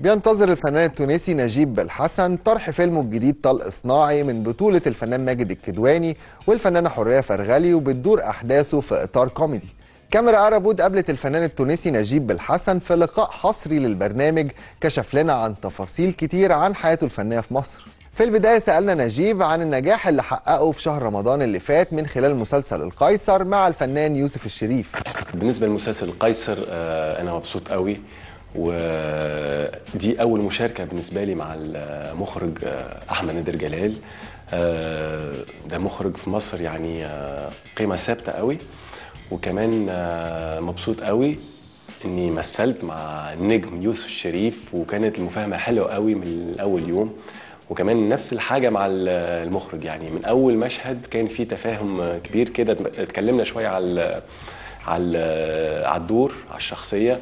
بينتظر الفنان التونسي نجيب بالحسن طرح فيلمه الجديد طلق صناعي من بطولة الفنان ماجد الكدواني والفنانة حورية فرغلي وبتدور أحداثه في إطار كوميدي كاميرا أرابود قابلت الفنان التونسي نجيب بالحسن في لقاء حصري للبرنامج كشف لنا عن تفاصيل كتير عن حياته الفنية في مصر في البداية سألنا نجيب عن النجاح اللي حققه في شهر رمضان اللي فات من خلال مسلسل القيصر مع الفنان يوسف الشريف بالنسبه لمسلسل القيصر آه، انا مبسوط قوي ودي اول مشاركه بالنسبه لي مع المخرج آه، احمد نادر جلال آه، ده مخرج في مصر يعني آه، قيمه ثابته قوي وكمان آه، مبسوط قوي اني مثلت مع النجم يوسف الشريف وكانت المفاهمه حلوه قوي من اول يوم وكمان نفس الحاجه مع ال- المخرج يعني من اول مشهد كان في تفاهم كبير كده اتكلمنا شويه على على على الدور على الشخصيه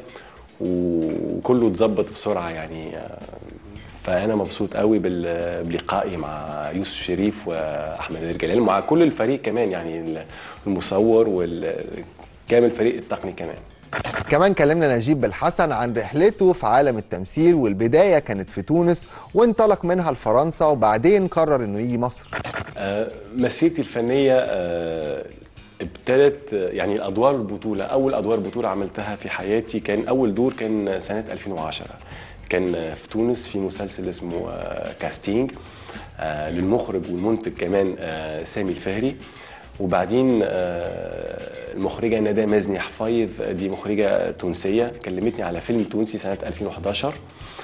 وكله اتظبط بسرعه يعني آه، فانا مبسوط قوي بال- بلقائي مع يوسف شريف واحمد نادر جلال ومع كل الفريق كمان يعني المصور وكامل الفريق التقني كمان كمان كلمنا نجيب بالحسن عن رحلته في عالم التمثيل والبداية كانت في تونس وانطلق منها لفرنسا وبعدين قرر انه يجي مصر آه، مسيرتي الفنية آه، ابتدت آه، يعني الأدوار البطولة أول أدوار بطولة عملتها في حياتي كان أول دور كان سنة 2010 كان آه، في تونس في مسلسل اسمه آه، كاستينج آه، للمخرج والمنتج كمان آه، سامي الفهري وبعدين آه، المخرجة ندى مازني حفايظ دي مخرجة تونسية كلمتني على فيلم تونسي سنة 2011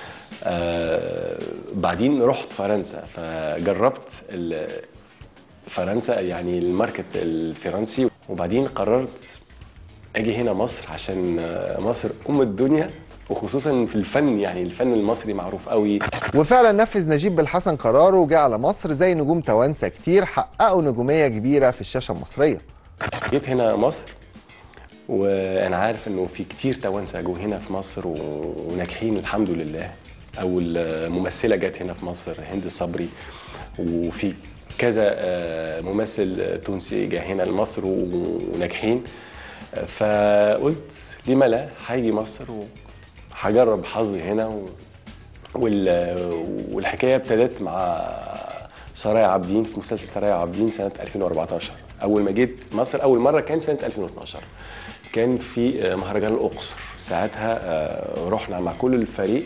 آه بعدين رحت فرنسا فجربت ال- فرنسا يعني الماركت الفرنسي وبعدين قررت اجي هنا مصر عشان آه، مصر ام الدنيا وخصوصا في الفن يعني الفن المصري معروف قوي وفعلا نفذ نجيب بالحسن قراره وجه على مصر زي نجوم توانسة كتير حققوا نجومية كبيرة في الشاشة المصرية جيت هنا مصر وانا عارف انه في كتير توانسه جو هنا في مصر و- وناجحين الحمد لله اول ممثله جت هنا في مصر هند صبري وفي كذا آه، ممثل تونسي جه هنا لمصر و- وناجحين فقلت ليه ما لا هاجي مصر وهجرب حظي هنا و... وال... والحكايه ابتدت مع سرايا عابدين في مسلسل سرايا عابدين سنه 2014 اول ما جيت مصر اول مره كان سنه 2012 كان في مهرجان الاقصر ساعتها آه، رحنا مع كل الفريق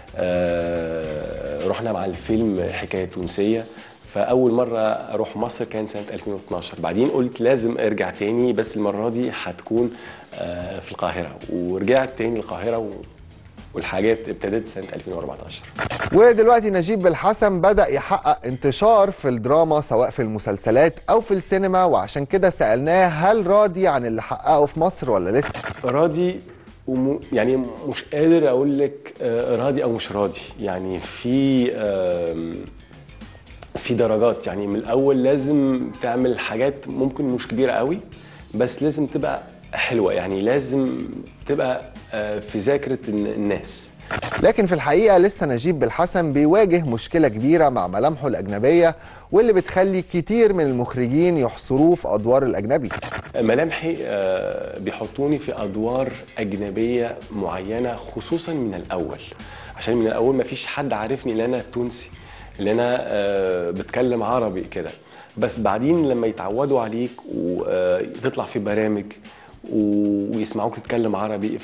آه، رحنا مع الفيلم حكايه تونسيه فاول مره اروح مصر كان سنه 2012 بعدين قلت لازم ارجع تاني بس المره دي هتكون آه، في القاهره ورجعت تاني القاهره و... والحاجات ابتدت سنه 2014 ودلوقتي نجيب بالحسن بدأ يحقق انتشار في الدراما سواء في المسلسلات أو في السينما وعشان كده سألناه هل راضي عن اللي حققه في مصر ولا لسه راضي وم... يعني مش قادر اقول لك آه، راضي او مش راضي يعني في آم، في درجات يعني من الاول لازم تعمل حاجات ممكن مش كبيره قوي بس لازم تبقى حلوه يعني لازم تبقى آه، في ذاكره الن- الناس لكن في الحقيقة لسه نجيب بالحسن بيواجه مشكلة كبيرة مع ملامحه الأجنبية واللي بتخلي كتير من المخرجين يحصروه في أدوار الأجنبي ملامحي آه، بيحطوني في ادوار اجنبيه معينه خصوصا من الاول عشان من الاول ما فيش حد عارفني ان انا تونسي ان انا آه، بتكلم عربي كده بس بعدين لما يتعودوا عليك وتطلع في برامج و- ويسمعوك تتكلم عربي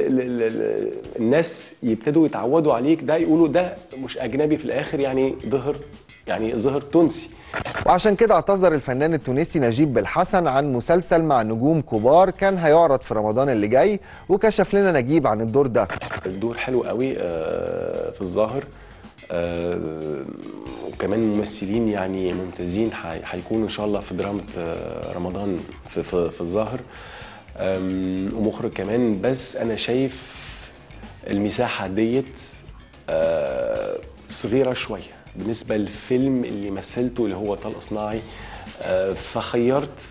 فالناس يبتدوا يتعودوا عليك ده يقولوا ده مش اجنبي في الاخر يعني ظهر يعني ظهر تونسي وعشان كده اعتذر الفنان التونسي نجيب بالحسن عن مسلسل مع نجوم كبار كان هيعرض في رمضان اللي جاي وكشف لنا نجيب عن الدور ده الدور حلو قوي آه، في الظاهر آه، وكمان ممثلين يعني ممتازين هي- هيكونوا ان شاء الله في دراما آه، رمضان في في, في الظاهر آم، ومخرج كمان بس انا شايف المساحه ديت آه، صغيره شويه بالنسبه للفيلم اللي مثلته اللي هو طلق صناعي آه، فخيرت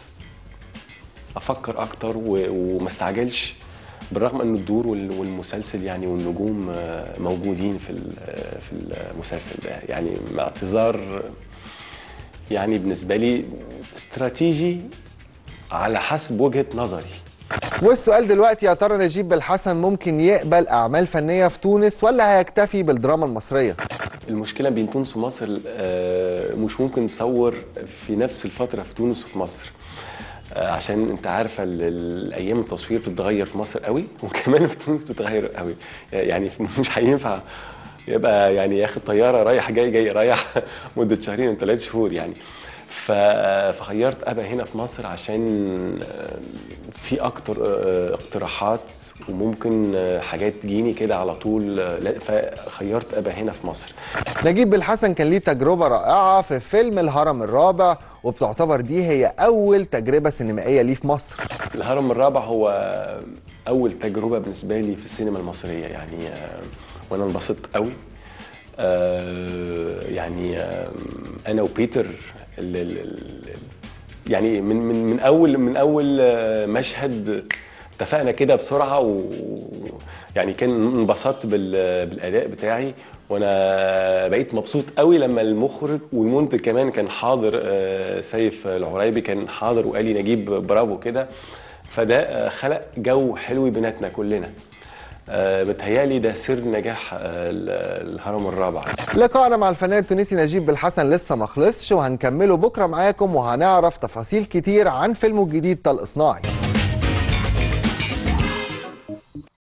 افكر اكتر و- وما استعجلش بالرغم ان الدور وال- والمسلسل يعني والنجوم آه، موجودين في ال- آه، في المسلسل ده يعني مع اعتذار يعني بالنسبه لي استراتيجي على حسب وجهه نظري والسؤال دلوقتي يا ترى نجيب بالحسن ممكن يقبل اعمال فنيه في تونس ولا هيكتفي بالدراما المصريه المشكله بين تونس ومصر آه، مش ممكن تصور في نفس الفتره في تونس وفي مصر آه، عشان انت عارفه ال- الايام التصوير بتتغير في مصر قوي وكمان في تونس بتتغير قوي يعني مش هينفع يبقى يعني ياخد طياره رايح جاي جاي رايح مده شهرين او ثلاث شهور يعني ف- فخيرت ابقى هنا في مصر عشان آه، في اكتر آه، اقتراحات وممكن آه، حاجات تجيني كده على طول آه، لا، فخيرت ابقى هنا في مصر نجيب بالحسن كان ليه تجربه رائعه في فيلم الهرم الرابع وبتعتبر دي هي اول تجربه سينمائيه ليه في مصر الهرم الرابع هو اول تجربه بالنسبه لي في السينما المصريه يعني آه، وانا انبسطت قوي آه، يعني آه، انا وبيتر ال- ال- ال- يعني من من من اول من اول آه، مشهد اتفقنا كده بسرعه و يعني كان انبسطت بال- بالاداء بتاعي وانا بقيت مبسوط قوي لما المخرج والمنتج كمان كان حاضر آه، سيف العريبي كان حاضر وقال لي نجيب برافو كده فده آه، خلق جو حلو بيناتنا كلنا آه، بتهيالي ده سر نجاح آه، ال- الهرم الرابع لقاءنا مع الفنان التونسي نجيب بالحسن لسه ما خلصش وهنكمله بكره معاكم وهنعرف تفاصيل كتير عن فيلمه الجديد طلق صناعي